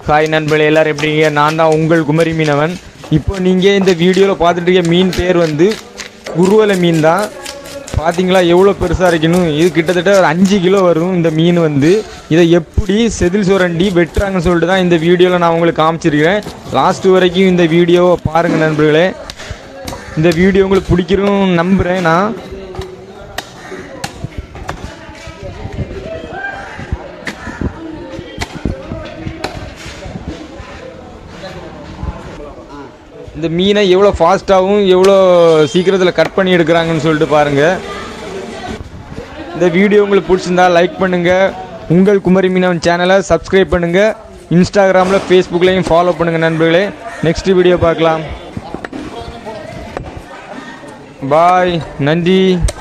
hi நண்பர்களே எல்லாரும் எப்படிங்க நான் தான் உங்கள் குமரி மீனவன் இப்போ நீங்கள் இந்த வீடியோவில் பார்த்துட்டு இருக்க மீன் பேர் வந்து குருவலை மீன் தான் பார்த்தீங்களா எவ்வளோ பெருசாக இருக்கணும் இது கிட்டத்தட்ட ஒரு அஞ்சு கிலோ வரும் இந்த மீன் வந்து இதை எப்படி செதில் சுரண்டி வெட்டுறாங்கன்னு சொல்லிட்டு தான் இந்த வீடியோவில் நான் உங்களுக்கு காமிச்சிருக்கிறேன் லாஸ்ட் வரைக்கும் இந்த வீடியோவை பாருங்கள் நண்பர்களே இந்த வீடியோ உங்களுக்கு பிடிக்கிறோம் நம்புகிறேன் நான் இந்த மீனை எவ்வளோ ஃபாஸ்ட்டாகவும் எவ்வளோ சீக்கிரத்தில் கட் பண்ணி எடுக்கிறாங்கன்னு சொல்லிட்டு பாருங்கள் இந்த வீடியோ உங்களுக்கு பிடிச்சிருந்தா லைக் பண்ணுங்கள் உங்கள் குமரி மீனவன் சேனலை சப்ஸ்கிரைப் பண்ணுங்கள் இன்ஸ்டாகிராமில் ஃபேஸ்புக்லேயும் ஃபாலோ பண்ணுங்கள் நண்பர்களே நெக்ஸ்ட் வீடியோ பார்க்கலாம் பாய் நன்றி